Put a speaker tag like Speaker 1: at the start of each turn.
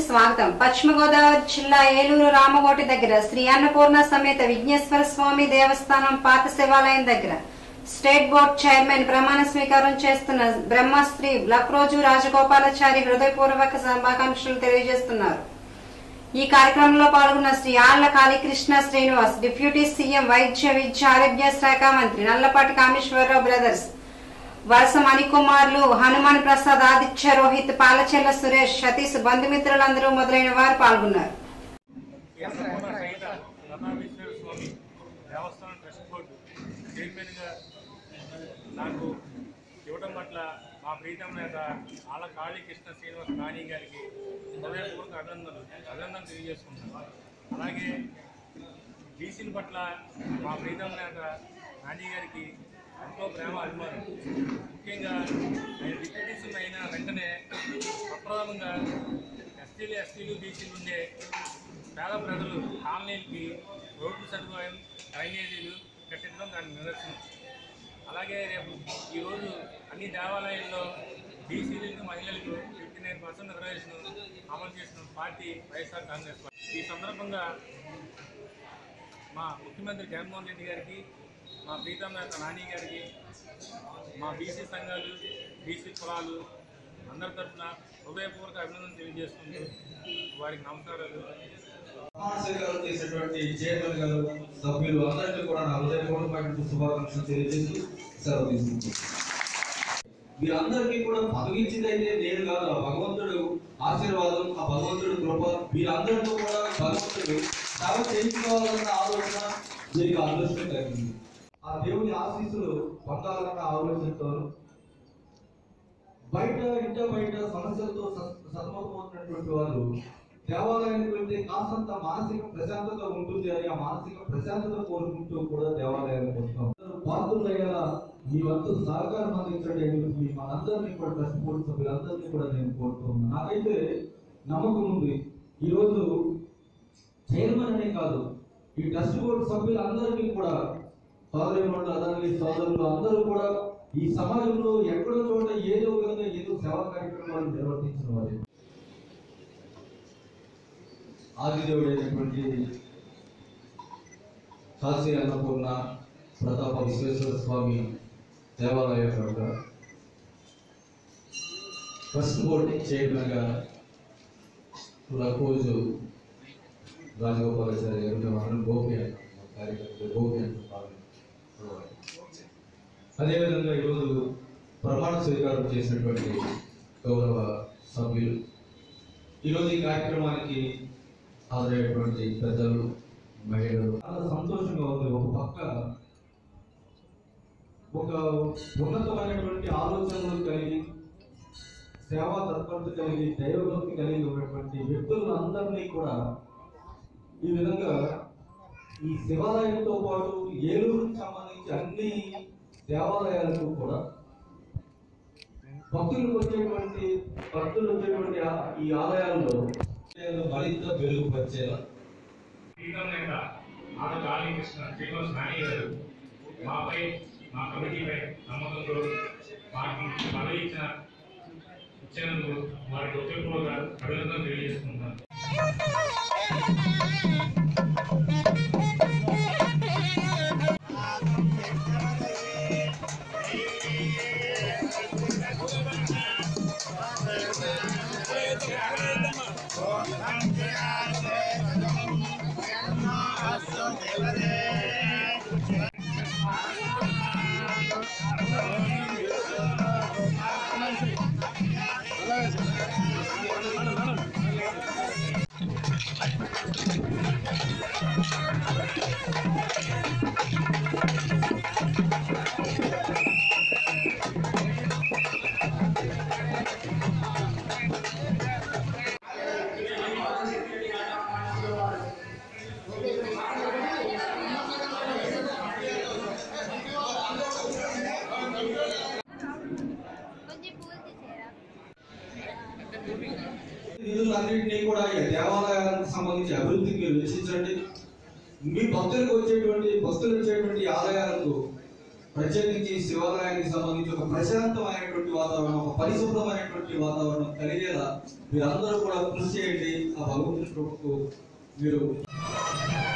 Speaker 1: స్వాగతం పశ్చిమ గోదావరి జిల్లా ఏలూరు రామకోటి దగ్గర శ్రీ అన్నపూర్ణ సమేత విఘ్నేశ్వర స్వామి దేవస్థానం పాత శివాలయం దగ్గర స్టేట్ బోర్డ్ చైర్మన్ ప్రమాణ స్వీకారం చేస్తున్న బ్రహ్మశ్రీ లక్రోజు రాజగోపాలాచారి హృదయపూర్వక శుభాకాంక్షలు తెలియజేస్తున్నారు ఈ కార్యక్రమంలో పాల్గొన్న శ్రీ ఆళ్ల కాళీకృష్ణ శ్రీనివాస్ డిప్యూటీ సీఎం వైద్య విద్య ఆరోగ్య శాఖ మంత్రి నల్లపాటి కామేశ్వరరావు బ్రదర్స్ వలస మణికుమార్లు హనుమాన్ ప్రసాద్ ఆదిత్య రోహిత్ పాలచెల్ల సురేష్ సతీష్ బంధుమిత్రులందరూ మొదలైన వారు పాల్గొన్నారు
Speaker 2: అన్నపూర్ణ సహిత రమణేశ్వర స్వామి దేవస్థానం ట్రస్ట్ బోర్డు చైర్మన్గా నాకు ఇవ్వడం పట్ల మా ప్రీతం నేత ఆళ్ళ కాళీకృష్ణ శ్రీనివాస్ నాని గారికి హృదయపూర్వక అభినందనలు అభినందనలు తెలియజేసుకుంటున్నాను అలాగే బీసీల పట్ల మా ప్రీతం నేత నాని గారికి ఎంతో ప్రేమ అభిమానం ముఖ్యంగా ఆయన డిప్యూటీసీలు అయిన వెంటనే ప్రప్రథమంగా ఎస్టీలు ఎస్టీలు బీసీలు ఉండే పేద ప్రజలు కాలనీలకి రోడ్డు సదుపాయం డ్రైనేజీలు కట్టించడం దాని నిదర్శనం అలాగే రేపు ఈరోజు అన్ని దేవాలయాల్లో బీసీలకు మహిళలకు ఫిఫ్టీ నైన్ పర్సెంట్ రిజర్వేషన్ అమలు చేసిన పార్టీ వైఎస్ఆర్ కాంగ్రెస్ పార్టీ ఈ సందర్భంగా మా ముఖ్యమంత్రి జగన్మోహన్ రెడ్డి గారికి మా ప్రీతం నేత నాని గారికి మా బీసీ సంఘాలు బీసీ కులాలు అందరి తరఫున హృదయపూర్వక అభినందన తెలియజేసుకుంటూ వారికి నమస్కారాలు
Speaker 3: ప్రమాణ స్వీకారం చేసినటువంటి చైర్మన్ గారు సభ్యులు అందరికీ కూడా నా హృదయపూర్వకమైన శుభాకాంక్షలు తెలియజేస్తూ సెలవు తీసుకుంటున్నాను వీరందరికీ కూడా పదవించిందైతే నేను కాదు ఆ భగవంతుడు ఆశీర్వాదం ఆ భగవంతుడు కృప వీరందరితో కూడా భగవంతుడు సేవ చేయించుకోవాలన్న ఆలోచన దీనికి అదృష్టం కలిగింది ఆ దేవుని ఆశీస్సులు పొందాలన్న ఆలోచనతో బయట ఇంట బయట సమస్యలతో స- సతమతమవుతున్నటువంటి వారు దేవాలయానికి వెళ్తే కాసంత మానసిక ప్రశాంతత ఉంటుంది అని ఆ మానసిక ప్రశాంతత కోరుకుంటూ కూడా దేవాలయానికి వస్తాం పాత్రులయ్యేలా మీ వంతు సహకారం అందించండి అని మీ మనందరినీ కూడా ట్రస్ట్ బోర్డు సభ్యులందరినీ కూడా నేను కోరుతున్నాను నాకైతే నమ్మకం ఉంది ఈరోజు చైర్మన్ అనే కాదు ఈ ట్రస్ట్ బోర్డు సభ్యులందరికీ కూడా సోదరిమణులు అదనని సోదరులు అందరూ కూడా ఈ సమాజంలో ఎక్కడో చోట ఏదో విధంగా ఏదో సేవా కార్యక్రమాలు నిర్వర్తించిన వారు ఆదిదేవుడైనటువంటి కాశీ అన్నపూర్ణ ప్రతాప విశ్వేశ్వర స్వామి దేవాలయం యొక్క ట్రస్ట్ బోర్డు చైర్మన్గా రోజు రాజగోపాలాచారి గారు మేము గోపి అంటాం మా కార్యకర్తలు గోపి అంటాం అదేవిధంగా ఈరోజు ప్రమాణ స్వీకారం చేసినటువంటి గౌరవ సభ్యులు ఈరోజు ఈ కార్యక్రమానికి హాజరైనటువంటి పెద్దలు మహిళలు చాలా సంతోషంగా ఉంది ఒక పక్క ఒక ఉన్నతమైనటువంటి ఆలోచనలు కలిగి సేవా తత్పరత కలిగి దైవభక్తి కలిగి ఉన్నటువంటి వ్యక్తులందరినీ కూడా ఈ విధంగా ఈ శివాలయంతో పాటు ఏలూరుకు సంబంధించి అన్ని దేవాలయాలకు కూడా భక్తులకు వచ్చేటువంటి భక్తులు వచ్చేటువంటి ఆ- ఈ ఆలయాల్లో మరింత మెరుగుపరిచేలా
Speaker 2: ప్రీతం నేత ఆళ్ళ కాళీకృష్ణ శ్రీనివాస్ నాని గారు మాపై మా కమిటీపై నమ్మకంతో మాకు పదవి ఇచ్చిన ఇచ్చినందుకు వారికి హృదయపూర్వక అభినందనలు తెలియజేసుకుంటున్నాను
Speaker 4: కొంచెం పూలు తీసేయరా
Speaker 3: నిధులన్నింటినీ కూడా ఈ దేవాలయాలకు సంబంధించి అభివృద్ధికి మీరు వెచ్చించండి మీ భక్తులకు వచ్చేటువంటి భక్తులు వచ్చేటువంటి ఆలయాలకు ప్రత్యేకించి శివాలయానికి సంబంధించి ఒక ప్రశాంతమైనటువంటి వాతావరణం ఒక పరిశుభ్రమైనటువంటి వాతావరణం కలిగేలా మీరందరూ కూడా కృషి చేయండి ఆ భగవంతుడి కృపకు మీరు